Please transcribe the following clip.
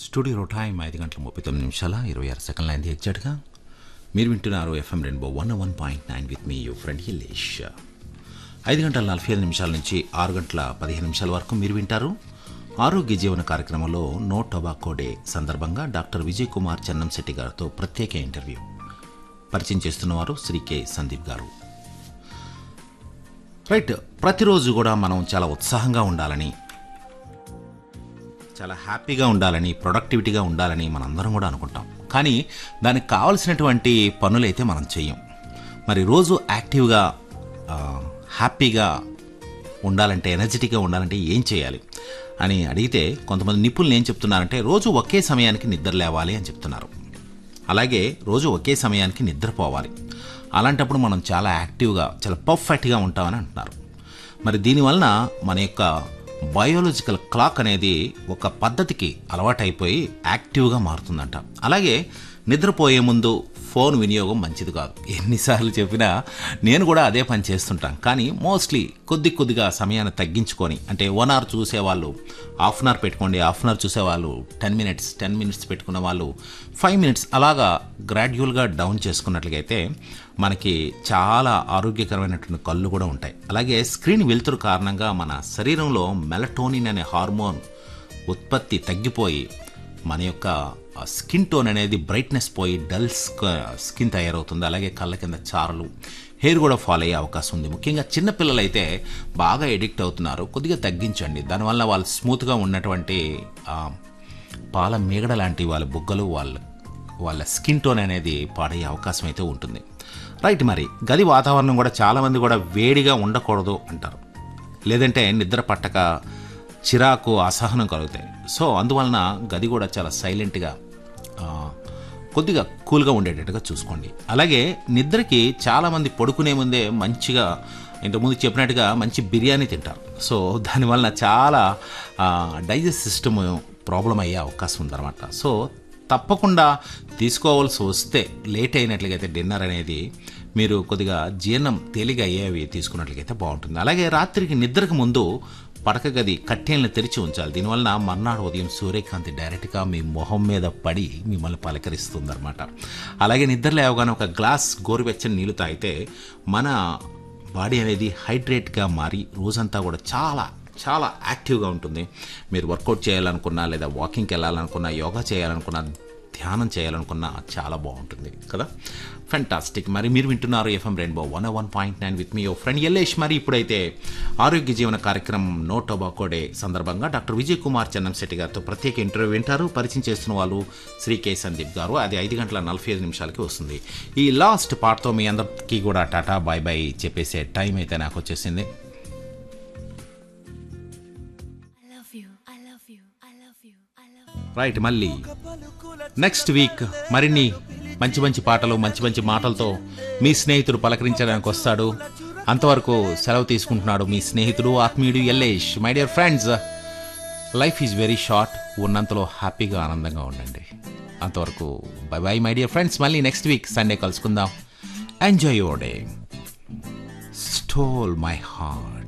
Studio time ఐదు గంటల ముప్పై తొమ్మిది నిమిషాల ఇరవై ఆరు సెకండ్ల అయింది ఎగ్జాక్ట్గా మీరు వింటున్నారు FM rainbow one one point nine with me you friend Hilesh ఐదు గంటల నలభై ఐదు నిమిషాల నుంచి ఆరు గంటల పదిహేను నిమిషాల వరకు మీరు వింటారు ఆరోగ్య జీవన కార్యక్రమంలో నో టొబాకో డే సందర్భంగా డాక్టర్ విజయ్ కుమార్ చెన్నంశెట్టి గారితో ప్రత్యేక ఇంటర్వ్యూ పరిచయం చేస్తున్నవారు శ్రీ కె సందీప్ గారు రైట్ ప్రతిరోజు కూడా మనం చాలా ఉత్సాహంగా ఉండాలని చాలా హ్యాపీగా ఉండాలని ప్రొడక్టివిటీగా ఉండాలని మనందరం కూడా అనుకుంటాం కానీ దానికి కావలసినటువంటి పనులైతే మనం చెయ్యం మరి రోజు యాక్టివ్గా ఆ, హ్యాపీగా ఉండాలంటే ఎనర్జెటిక్గా ఉండాలంటే ఏం చేయాలి అని అడిగితే కొంతమంది నిపుణులు ఏం చెప్తున్నారంటే రోజు ఒకే సమయానికి నిద్ర లేవాలి అని చెప్తున్నారు అలాగే రోజు ఒకే సమయానికి నిద్రపోవాలి అలాంటప్పుడు మనం చాలా యాక్టివ్గా చాలా పర్ఫెక్ట్గా ఉంటామని అంటున్నారు మరి దీనివలన మన యొక్క బయోలాజికల్ క్లాక్ అనేది ఒక పద్ధతికి అలవాటైపోయి యాక్టివ్గా మారుతుందంట అలాగే నిద్రపోయే ముందు ఫోన్ వినియోగం మంచిది కాదు ఎన్నిసార్లు చెప్పినా నేను కూడా అదే పని చేస్తుంటాను కానీ మోస్ట్లీ కొద్ది కొద్దిగా సమయాన్ని తగ్గించుకొని అంటే వన్ అవర్ చూసేవాళ్ళు హాఫ్ అన్ అవర్ పెట్టుకోండి హాఫ్ అన్ అవర్ చూసేవాళ్ళు టెన్ మినిట్స్ టెన్ మినిట్స్ పెట్టుకున్న వాళ్ళు ఫైవ్ మినిట్స్ అలాగా గ్రాడ్యువల్గా డౌన్ చేసుకున్నట్లయితే మనకి చాలా ఆరోగ్యకరమైనటువంటి కళ్ళు కూడా ఉంటాయి అలాగే స్క్రీన్ వెలుతురు కారణంగా మన శరీరంలో మెలటోనిన్ అనే హార్మోన్ ఉత్పత్తి తగ్గిపోయి మన యొక్క స్కిన్ టోన్ అనేది బ్రైట్నెస్ పోయి డల్ స్కిన్ తయారవుతుంది అలాగే కళ్ళ కింద చారలు హెయిర్ కూడా ఫాలో అయ్యే అవకాశం ఉంది ముఖ్యంగా చిన్నపిల్లలు అయితే బాగా ఎడిక్ట్ అవుతున్నారు కొద్దిగా తగ్గించండి దానివల్ల వాళ్ళు స్మూత్గా ఉన్నటువంటి ఆ, పాల మీగడ లాంటి వాళ్ళ బుగ్గలు వాళ్ళ వాళ్ళ స్కిన్ టోన్ అనేది పాడయ్యే అవకాశం అయితే ఉంటుంది రైట్ మరి గది వాతావరణం కూడా చాలామంది కూడా వేడిగా ఉండకూడదు అంటారు లేదంటే నిద్ర పట్టక చిరాకు అసహనం కలుగుతాయి సో అందువలన గది కూడా చాలా సైలెంట్గా ఆ, కొద్దిగా కూల్గా ఉండేటట్టుగా చూసుకోండి అలాగే నిద్రకి చాలామంది పడుకునే ముందే మంచిగా ఇంతకుముందు చెప్పినట్టుగా మంచి బిర్యానీ తింటారు సో దానివలన చాలా డైజెస్ట్ సిస్టమ్ ప్రాబ్లం అయ్యే అవకాశం ఉందన్నమాట సో తప్పకుండా తీసుకోవాల్సి వస్తే లేట్ అయినట్లయితే డిన్నర్ అనేది మీరు కొద్దిగా జీర్ణం తేలిగా అయ్యేవి తీసుకున్నట్లయితే బాగుంటుంది అలాగే రాత్రికి నిద్రకు ముందు పడక గది కట్టెలను తెరిచి ఉంచాలి దీనివలన మర్నాడు ఉదయం సూర్యకాంతి డైరెక్ట్గా మీ మొహం మీద పడి మిమ్మల్ని పలకరిస్తుంది అనమాట అలాగే నిద్ర లేవగానే ఒక గ్లాస్ గోరువెచ్చని నీళ్లు తాగితే మన బాడీ అనేది హైడ్రేట్గా మారి రోజంతా కూడా చాలా చాలా యాక్టివ్గా ఉంటుంది మీరు వర్కౌట్ చేయాలనుకున్నా లేదా వాకింగ్కి వెళ్ళాలనుకున్నా యోగా చేయాలనుకున్నా ధ్యానం చేయాలనుకున్నా చాలా బాగుంటుంది కదా ఫెంటాస్టిక్ మరి మీరు వింటున్నారు FM rainbow one one point nine with me ఓ ఫ్రెండ్ ఎల్లేష్ మరి ఇప్పుడైతే ఆరోగ్య జీవన కార్యక్రమం నో టొబాకో డే సందర్భంగా డాక్టర్ విజయ్ కుమార్ చన్నంశెట్టి గారితో ప్రత్యేక ఇంటర్వ్యూ వింటారు పరిచయం చేస్తున్న వాళ్ళు శ్రీ కే సందీప్ గారు అది ఐదు గంటల నలభై ఐదు నిమిషాలకి వస్తుంది ఈ లాస్ట్ పార్ట్తో మీ అందరికీ కూడా టాటా బాయ్ బాయ్ చెప్పేసే టైం అయితే నాకు వచ్చేసింది I love you. I love you. I love you. I love you. Right మళ్ళీ నెక్స్ట్ వీక్ మరిన్ని మంచి మంచి పాటలు మంచి మంచి మాటలతో మీ స్నేహితుడు పలకరించడానికి వస్తాడు అంతవరకు సెలవు తీసుకుంటున్నాడు మీ స్నేహితుడు ఆత్మీయుడు Ellesh my dear friends life is very short ఉన్నంతలో హ్యాపీగా ఆనందంగా ఉండండి అంతవరకు bye bye my dear friends మళ్ళీ నెక్స్ట్ వీక్ సండే కలుసుకుందాం enjoy your day stole my heart